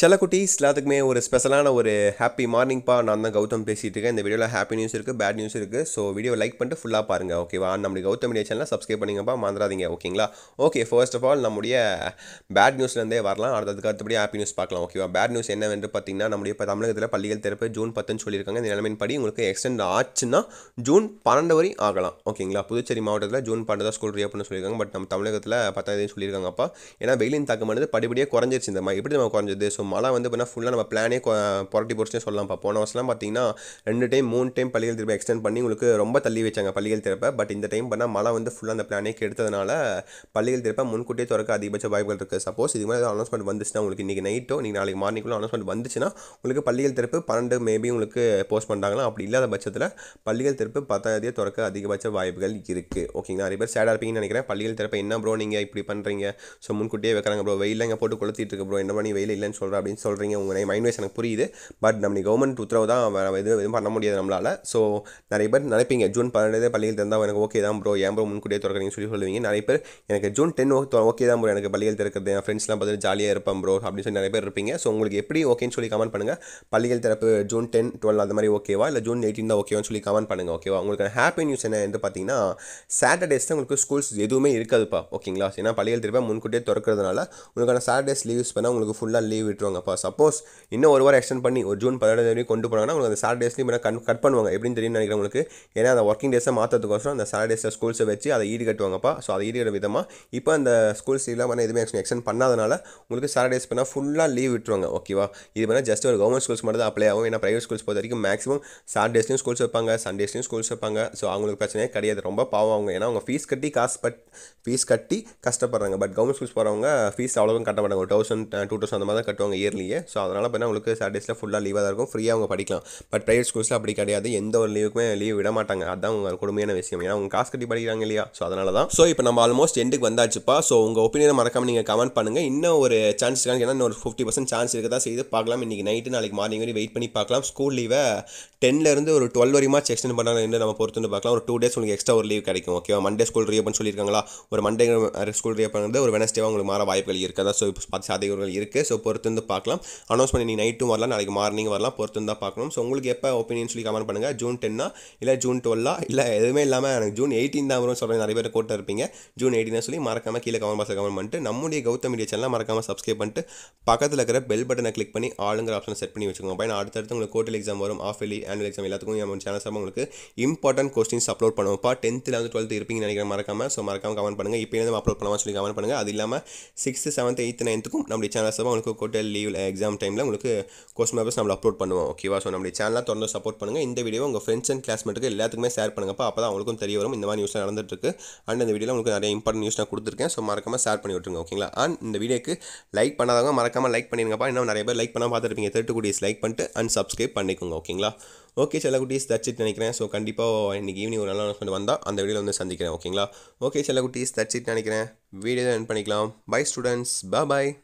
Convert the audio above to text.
செல்லக்குட்டீஸ் எல்லாத்துக்குமே ஒரு ஸ்பெஷலான ஒரு ஹாப்பி மார்னிங்ப்பா நான் தான் கௌதம் பேசிகிட்டு இருக்கேன் இந்த வீடியோவில் ஹாப்பி நியூஸ் இருக்குது பேட் நியூஸ் இருக்குது ஸோ வீடியோ லைக் பண்ணிட்டு ஃபுல்லாக பாருங்கள் ஓகேவா நம்மளுடைய கௌதம் மீடியா சேனலை சப்ஸ்கிரைப் பண்ணிங்கப்பா மறந்துடாதீங்க ஓகேங்களா ஓகே ஃபர்ஸ்ட் ஆஃப் ஆல் நம்முடைய பேட் நியூஸ்லேருந்தே வரலாம் அடுத்ததுக்கு அடுத்தபடி ஹாப்பி நியூஸ் பார்க்கலாம் ஓகேவா பேட் நியூஸ் என்னவென்று பார்த்தீங்கன்னா நம்முடைய இப்போ தமிழகத்தில் பள்ளிகள் திறப்பு ஜூன் பத்துன்னு சொல்லியிருக்காங்க இந்த நிலைமையின் படி உங்களுக்கு எக்ஸ்டெண்ட் ஆச்சுன்னா ஜூன் பன்னெண்டு வரை ஆகலாம் ஓகேங்களா புதுச்சேரி மாவட்டத்தில் ஜூன் பன்னெண்டு தான் ஸ்கூல் ரீஓப்பன் சொல்லியிருக்காங்க பட் நம்ம தமிழகத்தில் பத்தாம் தேதி சொல்லியிருக்காங்கப்பா ஏன்னா வெயிலின் தாக்கமானது படிப்படியாக குறைஞ்சிருச்சு இந்த மாதிரி எப்படி நம்ம குறைஞ்சது ஸோ மழை வந்து பார்த்தீங்கன்னா ஃபுல்லாக நம்ம பிளானே புரட்டி போச்சுனே சொல்லலாம்ப்பா போன வருஷம்லாம் பார்த்தீங்கன்னா ரெண்டு டைம் மூணு டைம் பள்ளிகள் திருப்ப எக்ஸ்டெண்ட் பண்ணி உங்களுக்கு ரொம்ப தள்ளி வச்சாங்க பள்ளிகள் திறப்ப பட் இந்த டைம் பண்ணால் மழை வந்து ஃபுல்லாக அந்த பிளானே கெடுத்ததுனால பள்ளிகள் திறப்ப முன்கூட்டியே திறக்க அதிகபட்ச வாய்ப்புகள் இருக்குது சப்போஸ் இது மாதிரி அனௌன்ஸ்மெண்ட் வந்துச்சுன்னா உங்களுக்கு இன்றைக்கி நைட்டோ நீங்கள் நாளைக்கு மார்னிங்குள்ள அனௌன்ஸ்மெண்ட் வந்துச்சுன்னா உங்களுக்கு பள்ளிகள் திறப்பு பன்னெண்டு மேபி உங்களுக்கு போஸ்ட் பண்ணுறாங்களா அப்படி இல்லாத பட்சத்தில் பள்ளிகள் திறப்பு பத்தாம் தேதியே திறக்க அதிகபட்ச வாய்ப்புகள் இருக்குது ஓகேங்களா நிறைய பேர் சேடாக இருப்பீங்கன்னு நினைக்கிறேன் பள்ளிகள் திறப்ப என்ன ப்ரோ நீங்கள் இப்படி பண்ணுறீங்க ஸோ முன்கூட்டியே வைக்கிறாங்க ப்ரோ வெயிலில் இங்கே போட்டு கொளுத்திட்டு இருக்கு ப்ரோ என்ன பண்ணி வெயில் இல்லைன்னு சொல்கிறேன் அப்படின்னு சொல்கிறீங்க உங்கள் மைண்ட் வைஸ் எனக்கு புரியுது பட் நம்ம கவர்மெண்ட் உத்தரவு தான் வேறு எதுவும் எதுவும் பண்ண முடியாது நம்மளால் ஸோ நிறைய பேர் நினைப்பீங்க ஜூன் பன்னெண்டு பள்ளிகள் திறந்தால் எனக்கு ஓகே தான் ப்ரோ ஏன் ப்ரோ முன்கூட்டியே திறக்கிறீங்கன்னு சொல்லி சொல்லுவீங்க நிறைய பேர் எனக்கு ஜூன் டென் ஓகே தான் ப்ரோ எனக்கு பள்ளிகள் திறக்கிறது என் ஃப்ரெண்ட்ஸ்லாம் பார்த்து ஜாலியாக இருப்பேன் ப்ரோ அப்படின்னு சொல்லி நிறைய பேர் இருப்பீங்க ஸோ உங்களுக்கு எப்படி ஓகேன்னு சொல்லி கமெண்ட் பண்ணுங்கள் பள்ளிகள் திறப்பு ஜூன் டென் டுவெல் அந்த மாதிரி ஓகேவா இல்லை ஜூன் எயிட்டீன் தான் ஓகேவான்னு சொல்லி கமெண்ட் பண்ணுங்கள் ஓகேவா உங்களுக்கு ஹாப்பி நியூஸ் என்ன என்று பார்த்தீங்கன்னா சாட்டர்டேஸ் தான் உங்களுக்கு ஸ்கூல்ஸ் எதுவுமே இருக்காதுப்பா ஓகேங்களா ஏன்னா பள்ளிகள் திறப்ப முன்கூட்டியே திறக்கிறதுனால உங்களுக்கான சாட்டர்டேஸ் லீவ்ஸ் பண்ணால் உங்களுக்கு ஃபுல்லாக லீவ் விட்டுருவாங்கப்பா சப்போஸ் இன்னும் ஒரு வாரம் எக்ஸ்டெண்ட் பண்ணி ஒரு ஜூன் பதினெட்டு வரைக்கும் கொண்டு போனாங்கன்னா உங்களுக்கு அந்த சாட்டர்டேஸ் லீவ் கட் கட் பண்ணுவாங்க எப்படின்னு தெரியும் நினைக்கிறேன் உங்களுக்கு ஏன்னா அந்த ஒர்க்கிங் டேஸை மாற்றதுக்கோசரம் அந்த சாட்டர்டேஸை ஸ்கூல்ஸை வச்சு அதை ஈடு கட்டுவாங்கப்பா ஸோ அதை ஈடு கட்ட விதமாக இப்போ அந்த ஸ்கூல்ஸ் லீவ்லாம் பண்ண எதுவுமே எக்ஸ்டெண்ட் பண்ணாதனால உங்களுக்கு சாட்டர்டேஸ் பண்ணால் ஃபுல்லாக லீவ் விட்டுருவாங்க ஓகேவா இது பண்ணால் ஜஸ்ட் ஒரு கவர்மெண்ட் ஸ்கூல்ஸ் மட்டும் தான் அப்ளை ஆகும் ஏன்னா ப்ரைவேட் ஸ்கூல்ஸ் பொறுத்த வரைக்கும் மேக்ஸிமம் சாட்டர்டேஸ்லையும் ஸ்கூல்ஸ் வைப்பாங்க சண்டேஸ்லையும் ஸ்கூல்ஸ் வைப்பாங்க ஸோ அவங்களுக்கு பிரச்சனையே கிடையாது ரொம்ப பாவம் அவங்க ஏன்னா அவங்க ஃபீஸ் கட்டி காசு பட் ஃபீஸ் கட்டி கஷ்டப்படுறாங்க பட் கவர்மெண்ட் ஸ்கூல்ஸ் போகிறவங்க ஃபீஸ் அவ்வளோவும் கட்ட மாட்டாங்க ஒரு தௌசண்ட் டூ தௌசண்ட் அந்த மாதிரி தான் கட்டுவாங்க இயர்லியே ஸோ அதனால் பார்த்தா உங்களுக்கு சாட்டர்டேஸில் ஃபுல்லாக லீவாக தான் இருக்கும் ஃப்ரீயாக அவங்க படிக்கலாம் பட் ப்ரைவேட் ஸ்கூல்ஸில் அப்படி கிடையாது எந்த ஒரு லீவுக்குமே லீவ் விட மாட்டாங்க அதுதான் உங்கள் கொடுமையான விஷயம் ஏன்னா அவங்க காசு கட்டி படிக்கிறாங்க இல்லையா ஸோ அதனால தான் ஸோ இப்போ நம்ம ஆல்மோஸ்ட் எண்டுக்கு வந்தாச்சுப்பா ஸோ உங்கள் ஒப்பீனியனை மறக்காம நீங்கள் கமெண்ட் பண்ணுங்கள் இன்னும் ஒரு சான்ஸ் இருக்காங்க ஏன்னா ஒரு ஃபிஃப்டி பர்சன்ட் சான்ஸ் இருக்க தான் செய்து பார்க்கலாம் இன்றைக்கி நைட்டு நாளைக்கு மார்னிங் வரை வெயிட் பண்ணி பார்க்கலாம் ஸ்கூல் லீவை டென்லேருந்து ஒரு டுவெல் வரையுமாச்சு எக்ஸ்டெண்ட் பண்ணாங்க நம்ம பொறுத்து பார்க்கலாம் ஒரு டூ டேஸ் உங்களுக்கு எக்ஸ்ட்ரா ஒரு லீவ் கிடைக்கும் ஓகேவா மண்டே ஸ்கூல் ரீஓப்பன் சொல்லியிருக்காங்களா ஒரு மண்டே ஸ்கூல் ரீஓப்பன் வந்து ஒரு வெனஸ்டேவாக உங்களுக்கு மாற வாய்ப்புகள் இருக்கதா ஸோ இப்போ பார்த்து சாத்தியங்கள் இருக்குது ஸோ பொறுத்து வந்து பார்க்கலாம் அனௌன்ஸ் பண்ணி நீ நைட்டும் வரலாம் நாளைக்கு மார்னிங் வரலாம் பொறுத்து தான் பார்க்கணும் ஸோ உங்களுக்கு எப்போ ஒப்பீனியன் சொல்லி கமெண்ட் பண்ணுங்கள் ஜூன் டென்னா இல்லை ஜூன் டுவெல்லா இல்லை எதுவுமே இல்லாமல் எனக்கு ஜூன் எயிட்டீன் தான் வரும் சொல்கிறேன் நிறைய பேர் கோட்டை இருப்பீங்க ஜூன் எயிட்டீன் சொல்லி மறக்காம கீழே கமெண்ட் பாக்ஸில் கமெண்ட் பண்ணிட்டு நம்முடைய கௌதம் மீடியா சேனலை மறக்காம சப்ஸ்கிரைப் பண்ணிட்டு பக்கத்தில் இருக்கிற பெல் பட்டனை கிளிக் பண்ணி ஆளுங்கிற ஆப்ஷனை செட் பண்ணி வச்சுக்கோங்க அப்போ அடுத்தடுத்து உங்களுக்கு கோட்டல் எக்ஸாம் வரும் ஆஃப் எலி ஆனுவல் எக்ஸாம் எல்லாத்துக்கும் நம்ம சேனல் சார்பாக உங்களுக்கு இம்பார்ட்டன்ட் கொஸ்டின்ஸ் அப்லோட் பண்ணுவோம்ப்பா டென்த்தில் வந்து டுவெல்த் இருப்பீங்கன்னு நினைக்கிறேன் மறக்காம ஸோ மறக்காம கமெண்ட் பண்ணுங்கள் இப்போ இருந்து அப்லோட் பண்ணலாம் சொல்லி கமெண்ட் பண்ணுங்கள் அது இல்லாமல் சிக்ஸ்த்து செவன்த் எயித்து நைன்த்துக்கும் நம்மளுடைய சேனல் சார்பாக உங்களுக்கு கோட்டல் லீவ் எக்ஸாம் டைமில் உங்களுக்கு கொஸ்டின் பேப்பர்ஸ் நம்ம அப்லோட் பண்ணுவோம் ஓகேவா ஸோ நம்மளுடைய சேனலாக தொடர்ந்து சப்போர்ட் பண்ணுங்கள் இந்த வீடியோ உங்கள் ஃப்ரெண்ட்ஸ் அண்ட் கிளாஸ்மேட்டுக்கு எல்லாத்துக்குமே ஷேர் பண்ணுங்கப்பா அப்போ தான் அவங்களுக்கும் தெரிய வரும் இந்த மாதிரி நியூஸ் நடந்துட்டு இருக்கு அண்ட் இந்த வீடியோவில் உங்களுக்கு நிறைய இம்பார்ட்டன்ட் நியூஸ் நான் கொடுத்துருக்கேன் ஸோ மறக்காம ஷேர் பண்ணி விட்டுருங்க ஓகேங்களா அண்ட் இந்த வீடியோக்கு லைக் பண்ணாதவங்க மறக்காம லைக் பண்ணிருங்கப்பா இன்னும் நிறைய பேர் லைக் பண்ணால் பார்த்துருப்பீங்க தேர்ட்டு குட்டீஸ் லைக் பண்ணிட்டு அண்ட் சப்ஸ்கிரைப் பண்ணிக்கோங்க ஓகேங்களா ஓகே சில குட்டீஸ் தச்சிட்டு நினைக்கிறேன் ஸோ கண்டிப்பாக இன்றைக்கி ஈவினிங் ஒரு நல்ல அனௌன்ஸ்மெண்ட் வந்தால் அந்த வீடியோவில் வந்து சந்திக்கிறேன் ஓகேங்களா ஓகே சில குட்டீஸ் தச்சிட்டு நினைக்கிறேன் வீடியோ என் பண்ணிக்கலாம் பை ஸ்டூடெண்ட்ஸ் பா பாய்